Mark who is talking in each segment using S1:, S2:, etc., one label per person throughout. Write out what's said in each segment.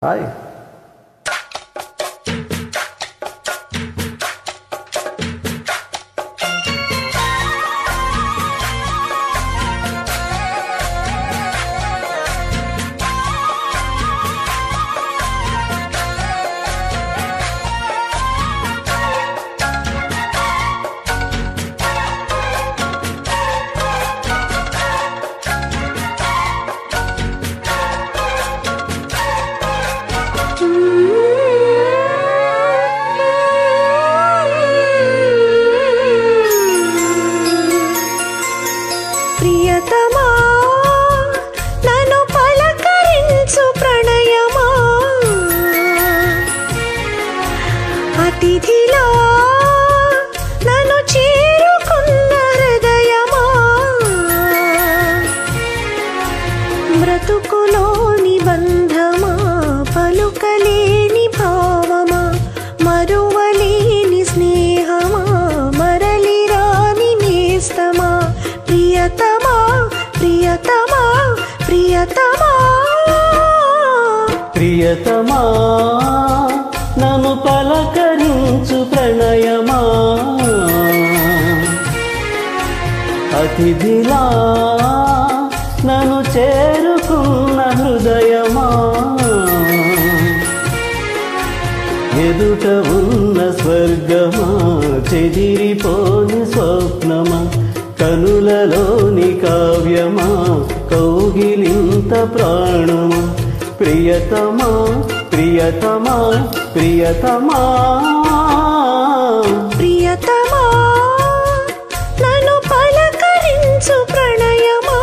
S1: hi
S2: ప్రియతమా నన్ను పలకరించు ప్రణయమా అతిథిలా నన్ను చేరుకున్న హృదయమా బ్రతుకులోని బంధమా పలుకలేని భావమా మరువలేని స్నేహమా మరలి రాని నేస్తమా ప్రియతమా ప్రియతమా ప్రియతమా
S1: ప్రియతమా నన్ను పలకరించు ప్రణయమా అతిథిలా నన్ను చేరుకున్న హృదయమా ఎదుట ఉన్న స్వర్గమా చెదిరిపోని స్వప్నమా కనులలోని కావ్యమా కౌగిలింత ప్రాణమా ప్రియతమా ప్రియతమా ప్రియతమా
S2: ప్రియతమా నన్ను పలకరించు ప్రణయమా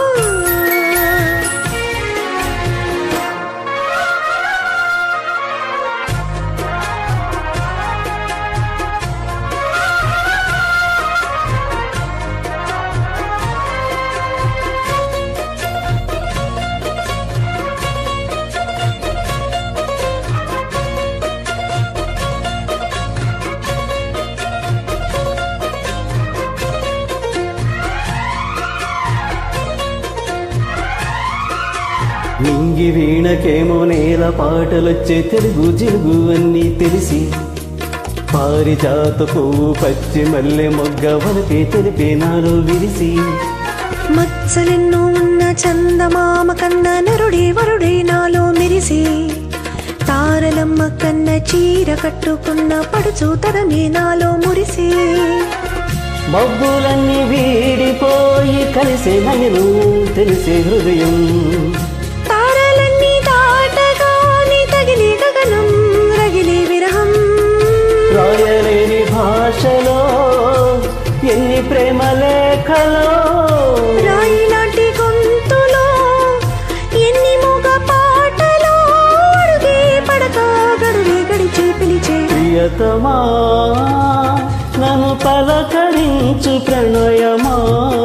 S1: మింగి వీణకేమో నేల పాటలొచ్చే తెలుగు జిలుగు అన్నీ తెలిసి పారిజాత పువ్వు పచ్చి మల్లె మొగ్గ వలపే తెలిపే నాలో విరిసి
S2: మచ్చలెన్నో ఉన్న చందమామ కన్న నరుడే వరుడే నాలో మెరిసి తారలమ్మ కన్న చీర కట్టుకున్న పడుచు తరమే నాలో మురిసి
S1: మబ్బులన్నీ వీడిపోయి కలిసే నయను తెలిసే హృదయం
S2: తారలన్నీ దాటగానే తగిలే గగనం రగిలే విరహం
S1: రాయలేని భాషలో ఎన్ని ప్రేమ లేఖలో
S2: రాయి లాంటి గొంతులో ఎన్ని మూగ పాటలో అడుగే పడక గడులే గడిచి పిలిచే
S1: ప్రియతమా నన్ను పలకరించు ప్రణయమా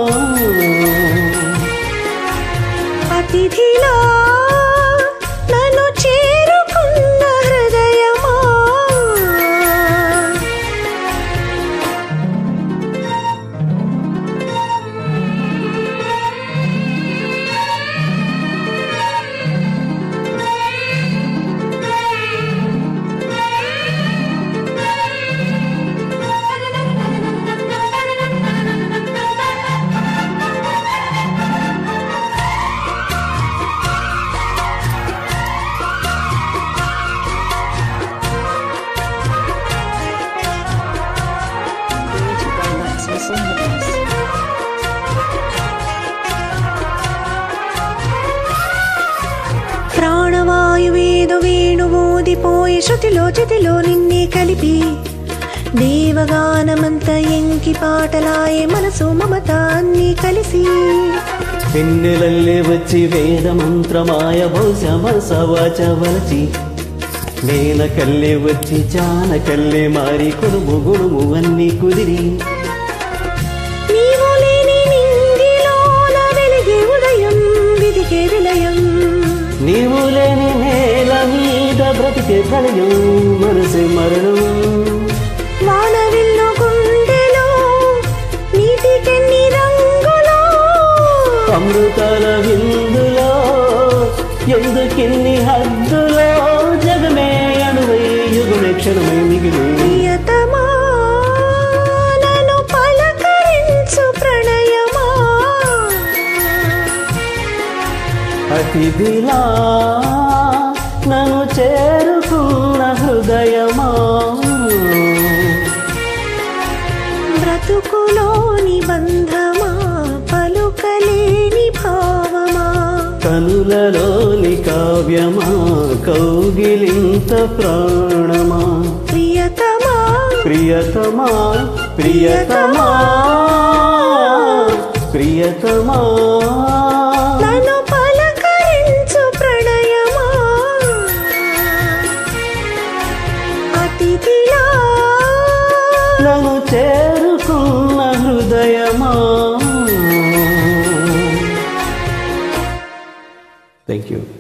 S2: అతిథిలా నన్ను చేరుకున్న హృదయమా ప్రాణవాయువేదో వేణువోదిపోయే శృతిలో చితిలో నిన్నే కలిపి దేవగానమంత ఎంకి పాటలాయే మనసు మమత అన్నీ కలిసి
S1: పెన్నెలల్లే వచ్చి వేద మంత్రమాయ బహుశ మనస వాచ వలచి నేల కల్లే వచ్చి చాన కల్లే మారి కుడుము గుడుము అన్నీ కుదిరి
S2: నీవు లేని నింగిలోన వెలిగే ఉదయం విధికే విలయం
S1: నీవు లేని నేల మీద బ్రతికే ప్రళయం మనసే మరణం
S2: వానవిల్లు గుండెలో నీటికెన్ని రంగులో
S1: అమృతాల విందులో ఎందుకిన్ని హద్దులో క్షణమై మిగిలి
S2: ప్రియతమా నన్ను పలకరించు ప్రణయమా
S1: అతిథిలా నన్ను చేరుకున్న హృదయమా
S2: బ్రతుకులోని బంధమా పలుకలేని భావమా
S1: కనులలోని కావ్యమా కౌగిలింత ప్రాణమా
S2: ప్రియతమా
S1: ప్రియతమా ప్రియతమా ప్రియతమా
S2: నన్ను పలకరించు ప్రణయమా అతిథిలా
S1: నన్ను చేరుకున్న హృదయమా థ్యాంక్ యూ